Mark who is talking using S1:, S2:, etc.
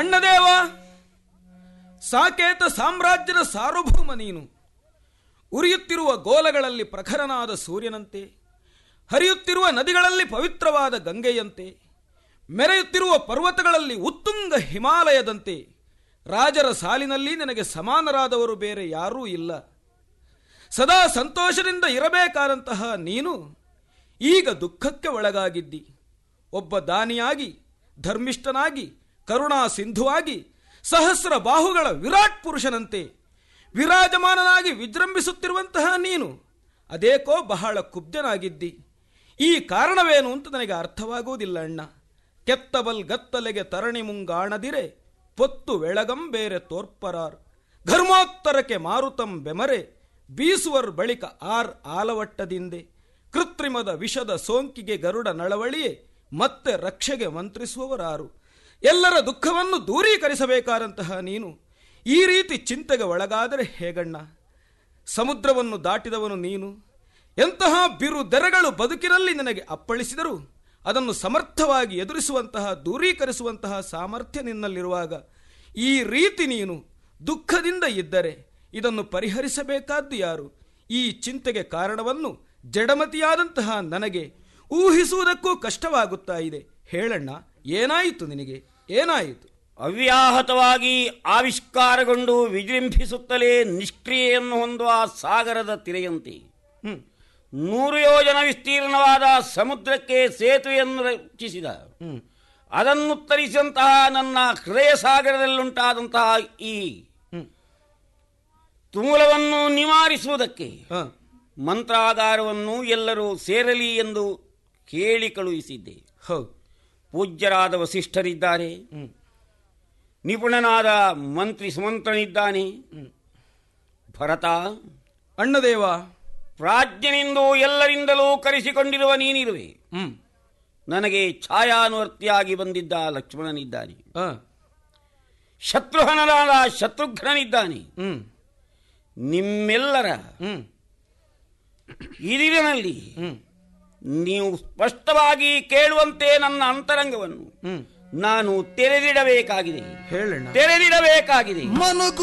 S1: ಅಣ್ಣದೇವ ಸಾಕೇತ ಸಾಮ್ರಾಜ್ಯದ ಸಾರ್ವಭೌಮ ನೀನು ಉರಿಯುತ್ತಿರುವ ಗೋಲಗಳಲ್ಲಿ ಪ್ರಖರನಾದ ಸೂರ್ಯನಂತೆ ಹರಿಯುತ್ತಿರುವ ನದಿಗಳಲ್ಲಿ ಪವಿತ್ರವಾದ ಗಂಗೆಯಂತೆ ಮೆರೆಯುತ್ತಿರುವ ಪರ್ವತಗಳಲ್ಲಿ ಉತ್ತುಂಗ ಹಿಮಾಲಯದಂತೆ ರಾಜರ ಸಾಲಿನಲ್ಲಿ ನನಗೆ ಸಮಾನರಾದವರು ಬೇರೆ ಯಾರೂ ಇಲ್ಲ ಸದಾ ಸಂತೋಷದಿಂದ ಇರಬೇಕಾದಂತಹ ನೀನು ಈಗ ದುಃಖಕ್ಕೆ ಒಳಗಾಗಿದ್ದಿ ಒಬ್ಬ ದಾನಿಯಾಗಿ ಧರ್ಮಿಷ್ಠನಾಗಿ ಕರುಣಾ ಸಿಂಧುವಾಗಿ ಸಹಸ್ರ ಬಾಹುಗಳ ವಿರಾಟ್ ಪುರುಷನಂತೆ ವಿರಾಜಮಾನನಾಗಿ ವಿಜೃಂಭಿಸುತ್ತಿರುವಂತಹ ನೀನು ಅದೇಕೋ ಬಹಳ ಕುಬ್ಜನಾಗಿದ್ದಿ ಈ ಕಾರಣವೇನು ಅಂತ ನನಗೆ ಅರ್ಥವಾಗುವುದಿಲ್ಲ ಅಣ್ಣ ಕೆತ್ತಬಲ್ ಗತ್ತಲೆಗೆ ತರಣಿ ಮುಂಗಾಣದಿರೆ ಪೊತ್ತು ಬೆಳಗಂ ಬೇರೆ ತೋರ್ಪರಾರ್ ಘರ್ಮೋತ್ತರಕ್ಕೆ ಮಾರುತಂ ಬೆಮರೆ ಬೀಸುವರ್ ಬಳಿಕ ಆರ್ ಆಲವಟ್ಟದಿಂದೆ ಕೃತ್ರಿಮದ ವಿಷದ ಸೋಂಕಿಗೆ ಗರುಡ ನಳವಳಿಯೇ ಮತ್ತೆ ರಕ್ಷೆಗೆ ಮಂತ್ರಿಸುವವರಾರು ಎಲ್ಲರ ದುಃಖವನ್ನು ದೂರೀಕರಿಸಬೇಕಾದಂತಹ ನೀನು ಈ ರೀತಿ ಚಿಂತೆಗೆ ಒಳಗಾದರೆ ಹೇಗಣ್ಣ ಸಮುದ್ರವನ್ನು ದಾಟಿದವನು ನೀನು ಎಂತಹ ಬಿರುದೆರೆಗಳು ಬದುಕಿನಲ್ಲಿ ನನಗೆ ಅಪ್ಪಳಿಸಿದರೂ ಅದನ್ನು ಸಮರ್ಥವಾಗಿ ಎದುರಿಸುವಂತಹ ದೂರೀಕರಿಸುವಂತಹ ಸಾಮರ್ಥ್ಯ ನಿನ್ನಲ್ಲಿರುವಾಗ ಈ ರೀತಿ ನೀನು ದುಃಖದಿಂದ ಇದ್ದರೆ ಇದನ್ನು ಪರಿಹರಿಸಬೇಕಾದ್ದು ಯಾರು ಈ ಚಿಂತೆಗೆ ಕಾರಣವನ್ನು ಜಡಮತಿಯಾದಂತಹ ನನಗೆ ಊಹಿಸುವುದಕ್ಕೂ ಕಷ್ಟವಾಗುತ್ತಾ ಇದೆ ಹೇಳಣ್ಣ ಏನಾಯಿತು ನಿನಗೆ ಏನಾಯಿತು
S2: ಅವ್ಯಾಹತವಾಗಿ ಆವಿಷ್ಕಾರಗೊಂಡು ವಿಜೃಂಭಿಸುತ್ತಲೇ ನಿಷ್ಕ್ರಿಯೆಯನ್ನು ಹೊಂದುವ ಸಾಗರದ ತಿರೆಯಂತೆ
S1: ಹ್ಮ್
S2: ನೂರು ಯೋಜನ ವಿಸ್ತೀರ್ಣವಾದ ಸಮುದ್ರಕ್ಕೆ ಸೇತುವೆಯನ್ನು ರಚಿಸಿದ
S1: ಹ್ಮ್
S2: ಅದನ್ನು ತರಿಸಿದಂತಹ ನನ್ನ ಹೃದಯ ಸಾಗರದಲ್ಲುಂಟಾದಂತಹ ಈ
S1: ಹ್ಮ್
S2: ತುಮುಲವನ್ನು ನಿವಾರಿಸುವುದಕ್ಕೆ
S1: ಹ
S2: ಮಂತ್ರಾಗಾರವನ್ನು ಎಲ್ಲರೂ ಸೇರಲಿ ಎಂದು ಹೇಳಿ ಕಳುಹಿಸಿದ್ದೆ
S1: ಹೌದು
S2: ಪೂಜ್ಯರಾದ ವಸಿಷ್ಠರಿದ್ದಾರೆ
S1: ಹ್ಮ್
S2: ನಿಪುಣನಾದ ಮಂತ್ರಿ ಸುಮಂತ್ರನಿದ್ದಾನೆ ಭರತ
S1: ಅಣ್ಣದೇವ
S2: ಪ್ರಾಜ್ಞನೆಂದು ಎಲ್ಲರಿಂದಲೂ ಕರೆಸಿಕೊಂಡಿರುವ ನೀನಿರುವೆ
S1: ಹ್ಮ್
S2: ನನಗೆ ಛಾಯಾನುವರ್ತಿಯಾಗಿ ಬಂದಿದ್ದ ಲಕ್ಷ್ಮಣನಿದ್ದಾನೆ
S1: ಹ
S2: ಶತ್ರುಹನನಾದ ಶತ್ರುಘ್ನನಿದ್ದಾನೆ
S1: ಹ್ಮ್
S2: ನಿಮ್ಮೆಲ್ಲರ
S1: ಹ್ಮ್
S2: ಇದಿರಿನಲ್ಲಿ
S1: ಹ್ಮ್
S2: ನೀವು ಸ್ಪಷ್ಟವಾಗಿ ಕೇಳುವಂತೆ ನನ್ನ ಅಂತರಂಗವನ್ನು
S1: ಹ್ಮ್
S2: ನಾನು ತೆರೆದಿಡಬೇಕಾಗಿದೆ
S1: ಹೇಳಣ್ಣ
S2: ತೆರೆದಿಡಬೇಕಾಗಿದೆ
S3: ಮನುಗು